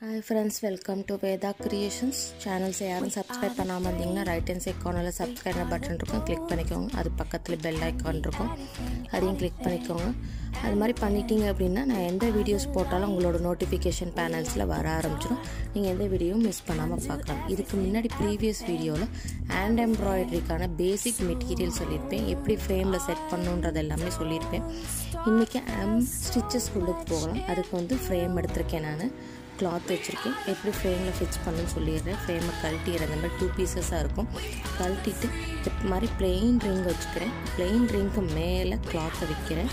hi friends welcome to Veda creations சேனல்ஸை யாரும் subscribe பண்ணாமல் இருந்தீங்கன்னா ரைட் ஹேண்ட் சைட் கார்னரில் சப்ஸ்கிரைப் பட்டன் இருக்கும் கிளிக் பண்ணிக்கோங்க அது பக்கத்தில் பெல் ஐக்கான் இருக்கும் அதையும் கிளிக் பண்ணிக்கோங்க அது மாதிரி பண்ணிட்டீங்க அப்படின்னா நான் எந்த வீடியோஸ் போட்டாலும் உங்களோட நோட்டிஃபிகேஷன் பேனல்ஸில் வர ஆரம்பிச்சிடும் நீங்கள் எந்த வீடியோவும் மிஸ் பண்ணாமல் பார்க்கலாம் இதுக்கு முன்னாடி ப்ரீவியஸ் வீடியோவில் ஹேண்ட் எம்ப்ராய்டரிக்கான பேசிக் மெட்டீரியல் சொல்லியிருப்பேன் எப்படி ஃப்ரேமில் செட் பண்ணுன்றது எல்லாமே சொல்லியிருப்பேன் இன்றைக்கி எம் ஸ்டிச்சஸ்குள்ளே போகலாம் அதுக்கு வந்து ஃப்ரேம் எடுத்திருக்கேன் நான் கிளாத் வச்சுருக்கேன் எப்படி ஃப்ரேமில் ஃபிக்ஸ் பண்ணுன்னு சொல்லிடுறேன் ஃப்ரேமை கழட்டிடுறேன் இந்த மாதிரி டூ பீசஸாக இருக்கும் கழட்டிட்டு இது மாதிரி பிளெயின் ரிங் வச்சுக்கிறேன் பிளெயின் ரிங்க்கு மேலே கிளாத்தை வைக்கிறேன்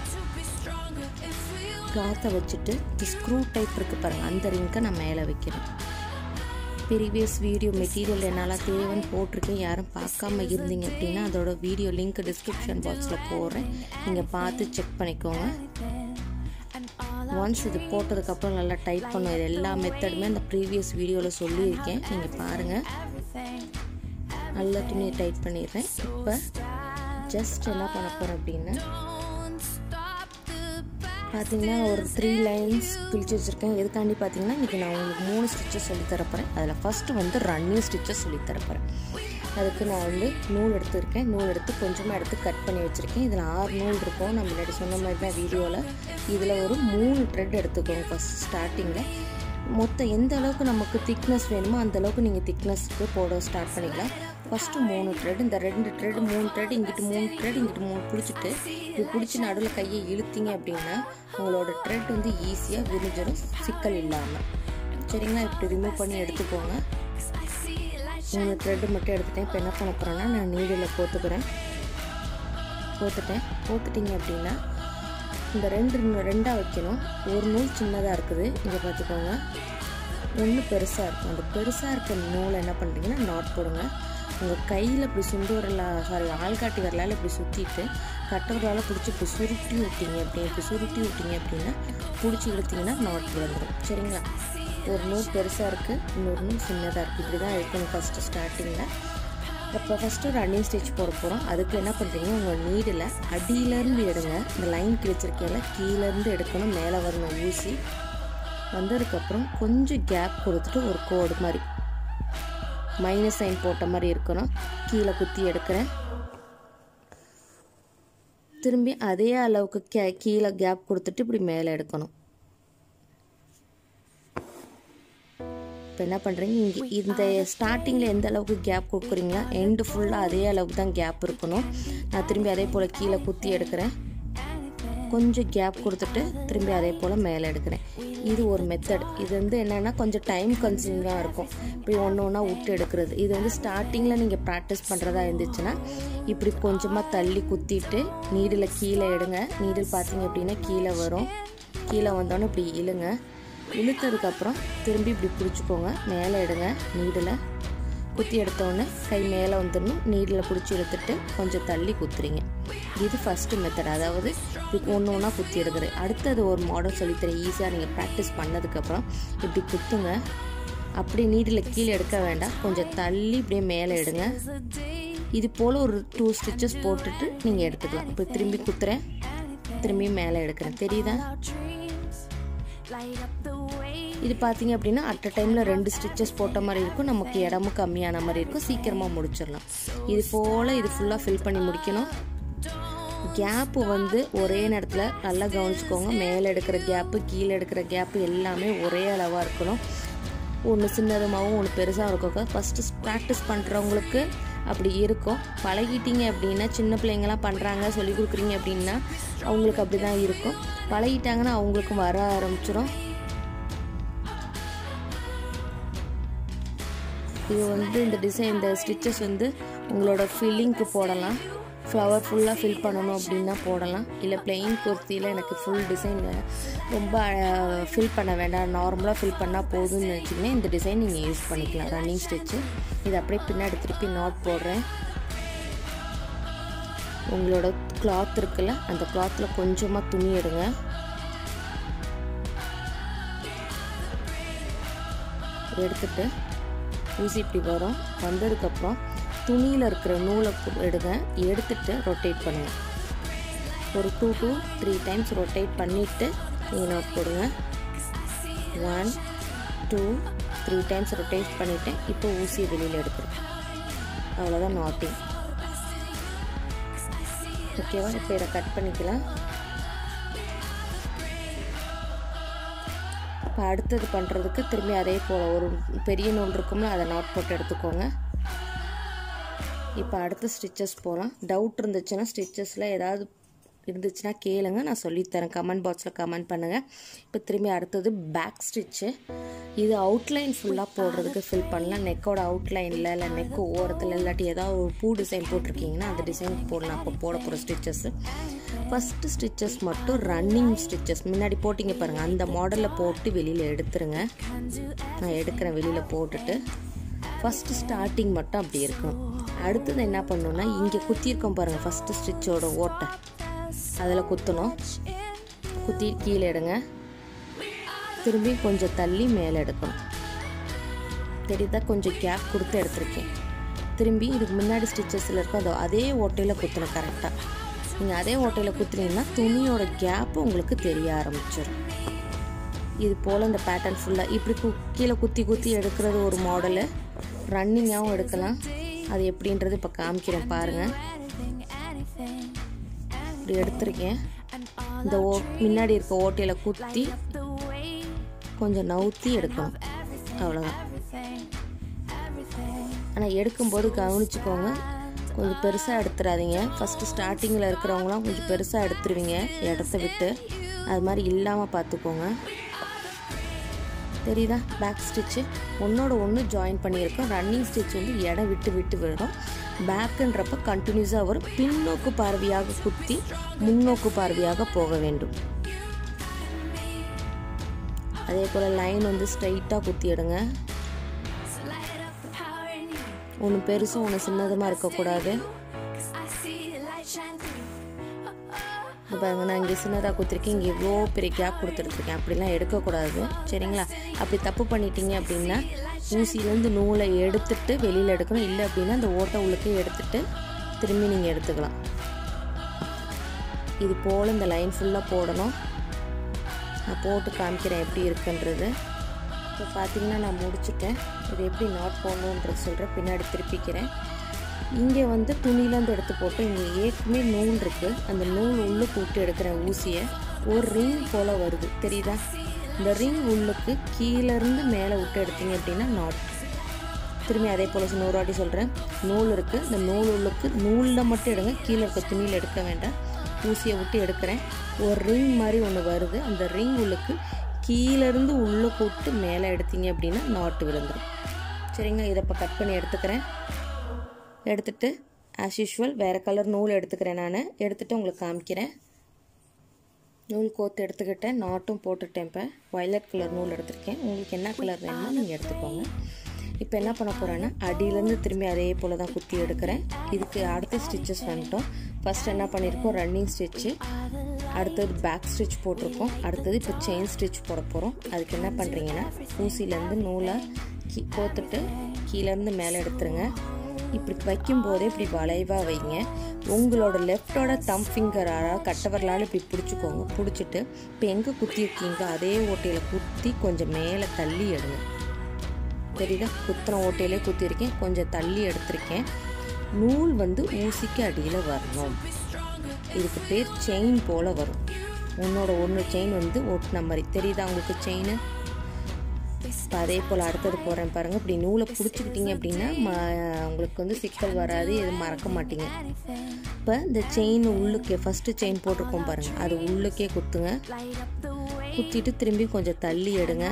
கிளாத்தை வச்சுட்டு இந்த ஸ்க்ரூ டைப் இருக்குது பாருங்கள் அந்த ரிங்கை நான் மேலே வைக்கிறேன் ப்ரீவியஸ் வீடியோ மெட்டீரியல் என்னால் தேவைன்னு போட்டிருக்கேன் யாரும் பார்க்காம இருந்தீங்க அப்படின்னா அதோட வீடியோ லிங்க் டிஸ்கிரிப்ஷன் பாக்ஸில் போடுறேன் நீங்கள் பார்த்து செக் பண்ணிக்கோங்க ஒன்ஸ் இது போட்டதுக்கப்புறம் நல்லா டைட் பண்ணும் இது எல்லா மெத்தடுமே அந்த ப்ரீவியஸ் வீடியோவில் சொல்லியிருக்கேன் நீங்கள் பாருங்கள் நல்லா துணியை டைட் பண்ணிடுறேன் இப்போ ஜஸ்ட் என்ன பண்ண போகிறேன் அப்படின்னா பார்த்தீங்கன்னா ஒரு த்ரீ லைன்ஸ் கிழிச்சு வச்சுருக்கேன் எதுக்காண்டி பார்த்தீங்கன்னா இன்றைக்கி நான் உங்களுக்கு மூணு ஸ்டிச்சஸ் சொல்லி தரப்போகிறேன் அதில் ஃபஸ்ட்டு வந்து ரன்னிங் ஸ்டிச்சஸ் சொல்லி தரப்போகிறேன் அதுக்கு நான் வந்து நூல் எடுத்துருக்கேன் நூல் எடுத்து கொஞ்சமாக எடுத்து கட் பண்ணி வச்சுருக்கேன் இதில் ஆறு நூல் இருக்கும் நான் முன்னாடி சொன்ன மாதிரி தான் வீடியோவில் இதில் ஒரு மூணு த்ரெட் எடுத்துக்கோங்க ஃபஸ்ட் ஸ்டார்டிங்கில் மொத்தம் எந்த அளவுக்கு நமக்கு திக்னஸ் வேணுமோ அந்த அளவுக்கு நீங்கள் திக்னஸ்க்கு போட ஸ்டார்ட் பண்ணிக்கலாம் ஃபஸ்ட்டு மூணு த்ரெட் இந்த ரெண்டு த்ரெட் மூணு த்ரெட் இங்கிட்டு மூணு த்ரெட் இங்கிட்டு மூணு பிடிச்சிட்டு இப்படி பிடிச்சி நடுவில் கையை இழுத்தீங்க அப்படின்னா உங்களோட த்ரெட் வந்து ஈஸியாக விரிஞ்சிடும் சிக்கல் இல்லாமல் சரிங்களா இப்படி ரிமூவ் பண்ணி எடுத்துக்கோங்க மூணு த்ரெட்டு மட்டும் எடுத்துட்டேன் இப்போ என்ன பண்ண போகிறேன்னா நான் நீடில் போட்டுக்கிறேன் போட்டுட்டேன் போட்டுட்டிங்க அப்படின்னா இந்த ரெண்டு ரெண்டாக வைக்கணும் ஒரு நூல் சின்னதாக இருக்குது இங்கே பார்த்துக்கோங்க ஒன்று பெருசாக இருக்கும் அந்த பெருசாக இருக்க நூலை என்ன பண்ணுறீங்கன்னா நாட் போடுங்க உங்கள் கையில் இப்படி சுண்டு வரல சாரி ஆள்காட்டி வரலால் இப்படி சுற்றிட்டு கட்டவரால் பிடிச்சி இப்படி சுருட்டி விட்டீங்க அப்படி இப்படி சுருட்டி விட்டீங்க அப்படின்னா பிடிச்சி இழுத்தீங்கன்னா நாட் விழுந்துடும் சரிங்களா ஒரு நூல் பெருசாக இருக்குது இன்னொரு நூல் சின்னதாக இருக்குது இப்படி தான் இருக்கணும் ஃபஸ்ட்டு ஸ்டார்டிங்கில் இப்போ ஃபஸ்ட்டு ரன்னிங் ஸ்டிச் போட போகிறோம் அதுக்கு என்ன பண்ணுறீங்க உங்கள் நீடில் அடியிலேருந்து எடுங்க இந்த லைன் கிழிச்சிருக்கையில கீழேருந்து எடுக்கணும் மேலே வரணும் ஊசி வந்ததுக்கப்புறம் கொஞ்சம் கேப் கொடுத்துட்டு ஒரு கோடு மாதிரி மைனஸ் சைன் போட்ட மாதிரி இருக்கணும் கீழே குத்தி எடுக்கிறேன் திரும்பி அதே அளவுக்கு கே கீழே கேப் கொடுத்துட்டு இப்படி மேலே எடுக்கணும் இப்போ என்ன பண்ணுறீங்க இங்கே இந்த ஸ்டார்டிங்கில் எந்த அளவுக்கு கேப் கொடுக்குறீங்களா எண்டு ஃபுல்லாக அதே அளவுக்கு தான் கேப் இருக்கணும் நான் திரும்பி அதே போல் கீழே குத்தி எடுக்கிறேன் கொஞ்சம் கேப் கொடுத்துட்டு திரும்பி அதே போல் மேலே எடுக்கிறேன் இது ஒரு மெத்தட் இது வந்து என்னென்னா கொஞ்சம் டைம் கன்சியூமிங்காக இருக்கும் இப்படி ஒன்று ஒன்றா விட்டு எடுக்கிறது இது வந்து ஸ்டார்டிங்கில் நீங்கள் ப்ராக்டிஸ் பண்ணுறதா இருந்துச்சுன்னா இப்படி கொஞ்சமாக தள்ளி குத்திட்டு நீடில் கீழே எடுங்க நீடில் பார்த்தீங்க அப்படின்னா கீழே வரும் கீழே வந்தோன்னே இப்படி இழுங்க இழுத்ததுக்கப்புறம் திரும்பி இப்படி பிடிச்சிக்கோங்க மேலே எடுங்க நீடில் குத்தி எடுத்தோடனே கை மேலே வந்துடணும் நீடில் பிடிச்சி எடுத்துட்டு கொஞ்சம் தள்ளி குத்துறீங்க இது ஃபஸ்ட்டு மெத்தட் அதாவது இப்படி ஒன்று ஒன்றா குத்தி எடுக்கிறது அடுத்தது ஒரு மாடல் சொல்லித்தரேன் ஈஸியாக நீங்கள் ப்ராக்டிஸ் பண்ணதுக்கப்புறம் இப்படி குத்துங்க அப்படி நீடில் கீழே எடுக்க வேண்டாம் கொஞ்சம் தள்ளி இப்படியே மேலே எடுங்க இது போல் ஒரு டூ ஸ்டிச்சஸ் போட்டுட்டு நீங்கள் எடுத்துக்கலாம் இப்போ திரும்பி குத்துறேன் திரும்பி மேலே எடுக்கிறேன் தெரியுதா இது பார்த்தீங்க அப்படின்னா அட் அ டைமில் ரெண்டு ஸ்டிச்சஸ் போட்ட மாதிரி இருக்கும் நமக்கு இடமும் கம்மியான மாதிரி இருக்கும் சீக்கிரமாக முடிச்சிடலாம் இது போல் இது ஃபுல்லாக ஃபில் பண்ணி முடிக்கணும் கேப்பு வந்து ஒரே நேரத்தில் நல்லா கவனிச்சுக்கோங்க மேலே எடுக்கிற கேப்பு கீழே எடுக்கிற கேப்பு எல்லாமே ஒரே அளவாக இருக்கணும் ஒன்று சின்னதுமாகவும் ஒன்று பெருசாக இருக்கும் ஃபஸ்ட்டு ப்ராக்டிஸ் பண்ணுறவங்களுக்கு அப்படி இருக்கும் பழகிட்டீங்க அப்படின்னா சின்ன பிள்ளைங்களாம் பண்ணுறாங்க சொல்லி கொடுக்குறீங்க அப்படின்னா அவங்களுக்கு அப்படி தான் இருக்கும் பழகிட்டாங்கன்னா அவங்களுக்கும் வர ஆரம்பிச்சிடும் இது வந்து இந்த டிசைன் இந்த ஸ்டிச்சஸ் வந்து உங்களோட ஃபில்லிங்க்கு போடலாம் ஃப்ளவர் ஃபுல்லாக ஃபில் பண்ணணும் அப்படின்னா போடலாம் இல்லை பிளெயின் குர்த்தியில் எனக்கு ஃபுல் டிசைனில் ரொம்ப ஃபில் பண்ண வேண்டாம் நார்மலாக ஃபில் பண்ணால் போதும்னு நினச்சிங்கன்னா இந்த டிசைன் நீங்கள் யூஸ் பண்ணிக்கலாம் ரன்னிங் ஸ்டிச்சு இது அப்படியே பின்னாடி திருப்பி நாட் போடுறேன் உங்களோட கிளாத் இருக்குல்ல அந்த கிளாத்தில் கொஞ்சமாக துணி எடுங்க எடுத்துட்டு ஊசி இப்படி வரும் வந்ததுக்கப்புறம் துணியில் இருக்கிற நூலை எடுங்க எடுத்துட்டு ரொட்டேட் பண்ணுங்கள் ஒரு two two three times rotate பண்ணிவிட்டு நீங்கள் நோட் போடுங்க one two three times rotate பண்ணிவிட்டேன் இப்போ ஊசியை வெளியில் எடுக்கிறேன் அவ்வளோதான் நாட்டிங் ஓகேவா இப்போ இதை கட் பண்ணிக்கலாம் இப்போ அடுத்தது பண்ணுறதுக்கு திரும்பி அதே போல் ஒரு பெரிய நூல் இருக்கும்ல அதை நாட் போட்டு எடுத்துக்கோங்க இப்போ அடுத்த ஸ்டிச்சஸ் போகலாம் டவுட் இருந்துச்சுன்னா ஸ்டிச்சஸில் ஏதாவது இருந்துச்சுன்னா கேளுங்க நான் சொல்லித்தரேன் கமெண்ட் பாக்ஸில் கமெண்ட் பண்ணுங்கள் இப்போ திரும்பி அடுத்தது பேக் ஸ்டிச்சு இது அவுட்லைன் ஃபுல்லாக போடுறதுக்கு ஃபில் பண்ணலாம் நெக்கோட அவுட்லைனில் இல்லை நெக்கு ஓரத்தில் இல்லாட்டி ஏதாவது ஒரு பூ டிசைன் போட்டிருக்கீங்கன்னா அந்த டிசைன் போடலாம் அப்போ போட போகிற ஸ்டிச்சஸ்ஸு ஃபஸ்ட்டு ஸ்டிச்சஸ் மட்டும் ரன்னிங் ஸ்டிச்சஸ் முன்னாடி போட்டிங்க பாருங்கள் அந்த மாடலில் போட்டு வெளியில் எடுத்துருங்க நான் எடுக்கிறேன் வெளியில் போட்டுட்டு ஃபஸ்ட்டு ஸ்டார்டிங் மட்டும் அப்படி இருக்கும் அடுத்தது என்ன பண்ணணும்னா இங்கே குத்தியிருக்கோம் பாருங்கள் ஃபஸ்ட்டு ஸ்டிச்சோட ஓட்டை அதில் குத்தணும் குத்தி கீழே எடுங்க திரும்பி கொஞ்சம் தள்ளி மேலே எடுக்கணும் தெரியுதா கொஞ்சம் கேப் கொடுத்து எடுத்திருக்கேன் திரும்பி இதுக்கு முன்னாடி ஸ்டிச்சஸில் இருக்கும் அதோ அதே ஓட்டையில் குத்தணும் கரெக்டாக நீங்கள் அதே ஓட்டையில் குத்துனீங்கன்னா துணியோட கேப்பு உங்களுக்கு தெரிய ஆரம்பிச்சிடும் இது போல் இந்த பேட்டர்ன் ஃபுல்லாக இப்படி கு கீழே குத்தி குத்தி எடுக்கிறது ஒரு மாடலு ரன்னிங்காகவும் எடுக்கலாம் அது எப்படின்றது இப்போ காமிக்கிறேன் பாருங்கள் இப்படி எடுத்திருக்கேன் இந்த ஓ முன்னாடி இருக்க ஓட்டையில் குத்தி கொஞ்சம் நவுத்தி எடுக்கணும் அவ்வளோதான் ஆனால் எடுக்கும்போது கவனிச்சுக்கோங்க கொஞ்சம் பெருசாக எடுத்துடாதீங்க ஃபஸ்ட்டு ஸ்டார்டிங்கில் இருக்கிறவங்களாம் கொஞ்சம் பெருசாக எடுத்துருவீங்க இடத்த விட்டு அது மாதிரி இல்லாமல் பார்த்துக்கோங்க தெரியுதா பேக் ஸ்டிச்சு ஒன்றோட ஒன்று ஜாயின் பண்ணியிருக்கோம் ரன்னிங் ஸ்டிச் வந்து இடம் விட்டு விட்டு விடும் பேக்குன்றப்ப கண்டினியூஸாக வரும் பின்னோக்கு பார்வையாக குத்தி முன்னோக்கு பார்வையாக போக வேண்டும் அதே போல் லைன் வந்து ஸ்ட்ரைட்டாக குத்தி எடுங்க ஒன்று பெருசும் ஒன்று சின்னதுமாக இருக்கக்கூடாது இப்போ பாருங்க நான் இங்கே சின்னதாக கொடுத்துருக்கேன் இங்கே இவ்வளோ பெரிய கேப் கொடுத்துருக்கேன் அப்படிலாம் எடுக்கக்கூடாது சரிங்களா அப்படி தப்பு பண்ணிட்டீங்க அப்படின்னா ஊசியிலேருந்து நூலை எடுத்துட்டு வெளியில் எடுக்கணும் இல்லை அப்படின்னா அந்த ஓட்டை உள்ளுக்கே எடுத்துட்டு திரும்பி நீங்கள் எடுத்துக்கலாம் இது போல் இந்த லைன் ஃபுல்லாக போடணும் நான் போட்டு காமிக்கிறேன் எப்படி இருக்குன்றது இப்போ பார்த்தீங்கன்னா நான் முடிச்சுட்டேன் இது எப்படி நாட் போடணுன்றது சொல்கிறேன் பின்னாடி திருப்பிக்கிறேன் இங்கே வந்து துணியிலேருந்து எடுத்து போட்டு இங்கே ஏற்கனவே நூல் இருக்குது அந்த நூல் உள்ளே போட்டு எடுக்கிறேன் ஊசியை ஒரு ரிங் போல் வருது தெரியுதா இந்த ரிங் உள்ளுக்கு கீழேருந்து மேலே விட்டு எடுத்தீங்க அப்படின்னா நாட் திரும்பி அதே போல் இன்னொரு வாட்டி சொல்கிறேன் நூல் இருக்குது இந்த நூல் உள்ளுக்கு நூலில் மட்டும் எடுங்க கீழே இருக்க துணியில் எடுக்க வேண்டாம் ஊசியை விட்டு எடுக்கிறேன் ஒரு ரிங் மாதிரி ஒன்று வருது அந்த ரிங் உள்ளுக்கு கீழேருந்து உள்ளே போட்டு மேலே எடுத்தீங்க அப்படின்னா நாட்டு விழுந்துடும் சரிங்க இதை இப்போ கட் பண்ணி எடுத்துக்கிறேன் எடுத்துட்டு ஆஸ் யூஷுவல் வேறு கலர் நூல் எடுத்துக்கிறேன் நான் எடுத்துகிட்டு உங்களுக்கு காமிக்கிறேன் நூல் கோத்து எடுத்துக்கிட்டேன் நாட்டும் போட்டுட்டேன் இப்போ வயலட் கலர் நூல் எடுத்திருக்கேன் உங்களுக்கு என்ன கலர் வேணுமோ நீங்கள் எடுத்துக்கோங்க இப்போ என்ன பண்ண போகிறேன்னா அடியிலேருந்து திரும்பி அதே போல் தான் குத்தி எடுக்கிறேன் இதுக்கு அடுத்த ஸ்டிச்சஸ் வந்துட்டோம் ஃபஸ்ட் என்ன பண்ணியிருக்கோம் ரன்னிங் ஸ்டிச்சு அடுத்தது பேக் ஸ்டிச் போட்டிருக்கோம் அடுத்தது இப்போ செயின் ஸ்டிச் போட போகிறோம் அதுக்கு என்ன பண்ணுறீங்கன்னா ஊசியிலேருந்து நூலை கீ கோத்துட்டு கீழேருந்து மேலே எடுத்துருங்க இப்படி வைக்கும்போதே இப்படி வளைவாக வைங்க உங்களோட லெஃப்டோட தம் ஃபிங்கரால் கட்டவரலால் இப்படி பிடிச்சிக்கோங்க பிடிச்சிட்டு இப்போ எங்கே குத்திருக்கீங்க அதே ஓட்டையில் குத்தி கொஞ்சம் மேலே தள்ளி எடுங்க தெரியுதா குத்தின ஓட்டையிலே குத்திருக்கேன் கொஞ்சம் தள்ளி எடுத்திருக்கேன் நூல் வந்து ஊசிக்கு அடியில் வரணும் இதுக்கு பேர் செயின் போல் வரும் உன்னோட ஒன்று செயின் வந்து ஒட்டின மாதிரி தெரியுதா உங்களுக்கு செயின் இப்போ அதே போல் அடுத்தது போகிறேன் பாருங்கள் இப்படி நூலை பிடிச்சிக்கிட்டீங்க அப்படின்னா ம உங்களுக்கு வந்து சிக்கல் வராது எதுவும் மறக்க மாட்டீங்க இப்போ இந்த செயின் உள்ளுக்கே ஃபஸ்ட்டு செயின் போட்டிருக்கோம் பாருங்கள் அது உள்ளுக்கே குத்துங்க குத்திட்டு திரும்பி கொஞ்சம் தள்ளி எடுங்க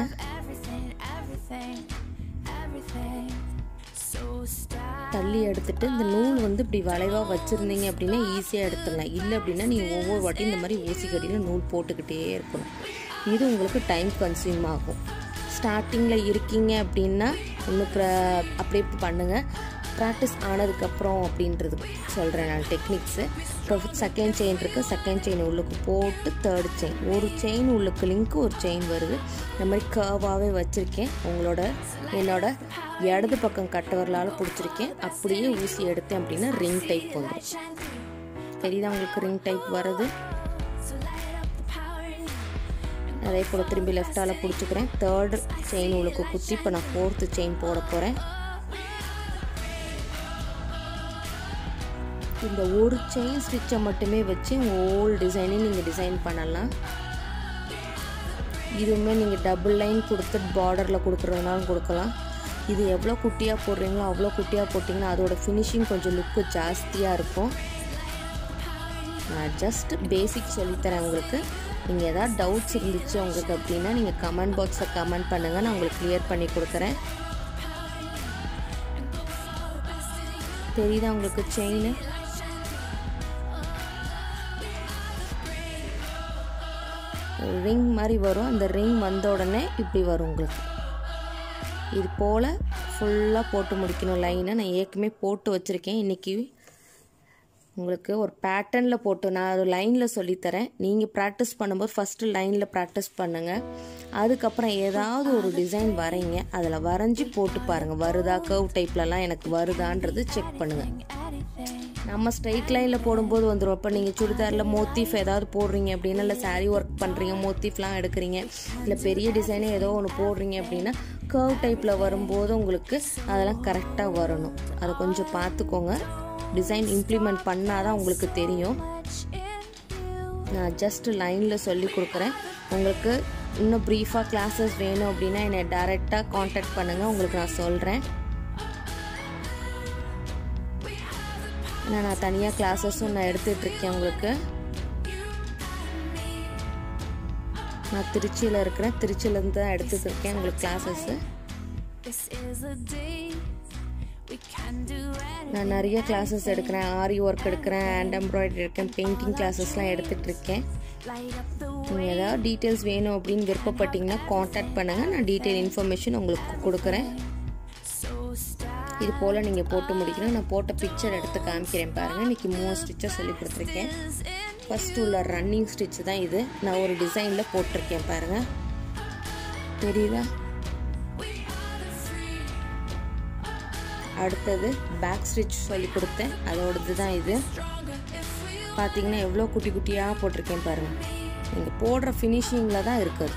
தள்ளி எடுத்துட்டு இந்த நூல் வந்து இப்படி வளைவாக வச்சுருந்தீங்க அப்படின்னா ஈஸியாக எடுத்துடலாம் இல்லை அப்படின்னா நீங்கள் ஒவ்வொரு வாட்டியும் இந்த மாதிரி ஊசி கடியில் நூல் போட்டுக்கிட்டே இருக்கணும் இது உங்களுக்கு டைம் கன்சியூம் ஆகும் ஸ்டார்டிங்கில் இருக்கீங்க அப்படின்னா ஒன்று ப்ர அப்படியே பண்ணுங்கள் ப்ராக்டிஸ் ஆனதுக்கப்புறம் அப்படின்றது சொல்கிறேன் நான் டெக்னிக்ஸு இப்போ செகண்ட் செயின் இருக்குது செகண்ட் செயின் உள்ளுக்கு போட்டு தேர்ட் செயின் ஒரு செயின் உள்ளுக்கு லிங்க்கு ஒரு செயின் வருது இந்த மாதிரி கர்வாகவே வச்சுருக்கேன் உங்களோட என்னோட இடது பக்கம் கட்டவரலால் பிடிச்சிருக்கேன் அப்படியே ஊசி எடுத்தேன் அப்படின்னா ரிங் டைப் வந்துடும் தெரியுதா உங்களுக்கு ரிங் டைப் வருது அதே போல் திரும்பி லெஃப்டால் பிடிச்சிக்கிறேன் தேர்டு செயின் உங்களுக்கு குத்தி இப்போ நான் ஃபோர்த்து செயின் போட போகிறேன் இந்த ஒரு செயின் ஸ்டிச்சை மட்டுமே வச்சு ஓல் டிசைனையும் நீங்கள் டிசைன் பண்ணலாம் இதுவுமே நீங்கள் டபுள் லைன் கொடுத்து பார்டரில் கொடுக்குறதுனாலும் கொடுக்கலாம் இது எவ்வளோ குட்டியாக போடுறீங்களோ அவ்வளோ குட்டியாக போட்டிங்கன்னா அதோட ஃபினிஷிங் கொஞ்சம் லுக்கு ஜாஸ்தியாக இருக்கும் நான் ஜஸ்ட் பேசிக் சொல்லித்தரேன் உங்களுக்கு நீங்கள் எதாவது டவுட்ஸ் இருந்துச்சு உங்களுக்கு அப்படின்னா நீங்கள் கமெண்ட் பாக்ஸில் கமெண்ட் பண்ணுங்கள் நான் உங்களுக்கு கிளியர் பண்ணி கொடுக்குறேன் தெரியுதா உங்களுக்கு செயின் ரிங் மாதிரி வரும் அந்த ரிங் வந்த உடனே இப்படி வரும் உங்களுக்கு இது போல் ஃபுல்லாக போட்டு முடிக்கணும் லைனை நான் ஏற்கனவே போட்டு வச்சுருக்கேன் இன்றைக்கி உங்களுக்கு ஒரு பேட்டர்னில் போட்டு நான் ஒரு லைனில் சொல்லித்தரேன் நீங்கள் ப்ராக்டிஸ் பண்ணும்போது ஃபஸ்ட்டு லைனில் ப்ராக்டிஸ் பண்ணுங்கள் அதுக்கப்புறம் ஏதாவது ஒரு டிசைன் வரைங்க அதில் வரைஞ்சி போட்டு பாருங்கள் வருதா கர்வ் டைப்லலாம் எனக்கு வருதான்றது செக் பண்ணுங்கள் நம்ம ஸ்ட்ரைட் லைனில் போடும்போது வந்துடும் இப்போ நீங்கள் சுடிதாரில் மோத்தீஃப் ஏதாவது போடுறீங்க அப்படின்னா இல்லை சாரீ ஒர்க் பண்ணுறீங்க மோத்தீஃப்லாம் எடுக்கிறீங்க இல்லை பெரிய டிசைனே ஏதோ ஒன்று போடுறீங்க அப்படின்னா கர்வ் டைப்பில் வரும்போது உங்களுக்கு அதெல்லாம் கரெக்டாக வரணும் அதை கொஞ்சம் பார்த்துக்கோங்க டிசைன் இம்ப்ளிமெண்ட் பண்ணால் தான் உங்களுக்கு தெரியும் நான் ஜஸ்ட் லைனில் சொல்லி கொடுக்குறேன் உங்களுக்கு இன்னும் ப்ரீஃபாக கிளாஸஸ் வேணும் அப்படின்னா என்னை டேரெக்டாக காண்டாக்ட் பண்ணுங்கள் உங்களுக்கு நான் சொல்கிறேன் ஏன்னா நான் தனியாக கிளாஸஸும் நான் எடுத்துகிட்ருக்கேன் உங்களுக்கு நான் திருச்சியில் இருக்கிறேன் திருச்சியிலேருந்து தான் எடுத்துகிட்டு இருக்கேன் உங்களுக்கு கிளாஸஸ்ஸு நான் நிறைய கிளாஸஸ் எடுக்கிறேன் ஆரி ஒர்க் எடுக்கிறேன் ஹேண்ட் எம்ப்ராய்டரி எடுக்கிறேன் பெயிண்டிங் கிளாஸஸ்லாம் எடுத்துகிட்டு இருக்கேன் நீங்கள் ஏதாவது டீட்டெயில்ஸ் வேணும் அப்படின்னு விருப்பப்பட்டீங்கன்னா காண்டாக்ட் பண்ணுங்கள் நான் டீட்டெயில் இன்ஃபர்மேஷன் உங்களுக்கு கொடுக்குறேன் இது போல் நீங்கள் போட்டு முடிக்கணும் நான் போட்ட பிக்சர் எடுத்து காமிக்கிறேன் பாருங்கள் இன்றைக்கி மூணு ஸ்டிச்சை சொல்லி கொடுத்துருக்கேன் ஃபஸ்ட்டு உள்ள ரன்னிங் ஸ்டிச் தான் இது நான் ஒரு டிசைனில் போட்டிருக்கேன் பாருங்கள் தெரியுதா அடுத்தது பேக் ஸ்டிச் சொல்லி கொடுத்தேன் அதோடது தான் இது பார்த்தீங்கன்னா எவ்வளோ குட்டி குட்டியாக போட்டிருக்கேன் பாருங்கள் நீங்கள் போடுற ஃபினிஷிங்கில் தான் இருக்குது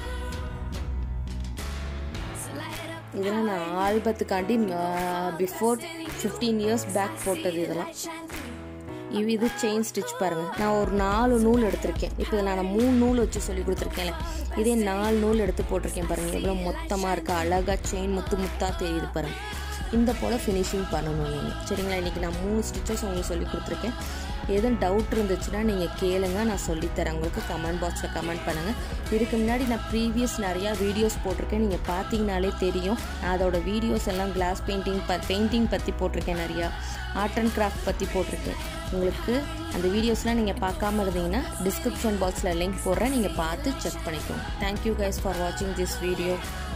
இதெல்லாம் நான் ஆல்பத்துக்காண்டி பிஃபோர் ஃபிஃப்டீன் இயர்ஸ் பேக் போட்டது இதெல்லாம் இது இது செயின் ஸ்டிச் பாருங்கள் நான் ஒரு நாலு நூல் எடுத்திருக்கேன் இப்போ இதில் நான் மூணு நூல் வச்சு சொல்லி கொடுத்துருக்கேன்ல இதே நாலு நூல் எடுத்து போட்டிருக்கேன் பாருங்கள் எவ்வளோ மொத்தமாக இருக்குது அழகாக செயின் முத்து முத்தாக தெரியுது பாருங்கள் இந்த போல் ஃபினிஷிங் பண்ணணும் நீங்கள் சரிங்களா இன்றைக்கி நான் மூணு ஸ்டிச்சஸ் உங்களுக்கு சொல்லி கொடுத்துருக்கேன் எதுவும் டவுட் இருந்துச்சுன்னா நீங்கள் கேளுங்க நான் சொல்லித்தரேன் உங்களுக்கு கமெண்ட் பாக்ஸில் கமெண்ட் பண்ணுங்கள் இதுக்கு முன்னாடி நான் ப்ரீவியஸ் நிறையா வீடியோஸ் போட்டிருக்கேன் நீங்கள் பார்த்தீங்கனாலே தெரியும் நான் அதோட வீடியோஸ் எல்லாம் கிளாஸ் பெயிண்டிங் ப பெயிண்டிங் பற்றி போட்டிருக்கேன் நிறையா ஆர்ட் அண்ட் கிராஃப்ட் பற்றி போட்டிருக்கேன் உங்களுக்கு அந்த வீடியோஸ்லாம் நீங்கள் பார்க்காம இருந்தீங்கன்னா டிஸ்கிரிப்ஷன் பாக்ஸில் லிங்க் போடுறேன் நீங்கள் பார்த்து செக் பண்ணிக்கோங்க தேங்க்யூ கைஸ் ஃபார் வாட்சிங் திஸ் வீடியோ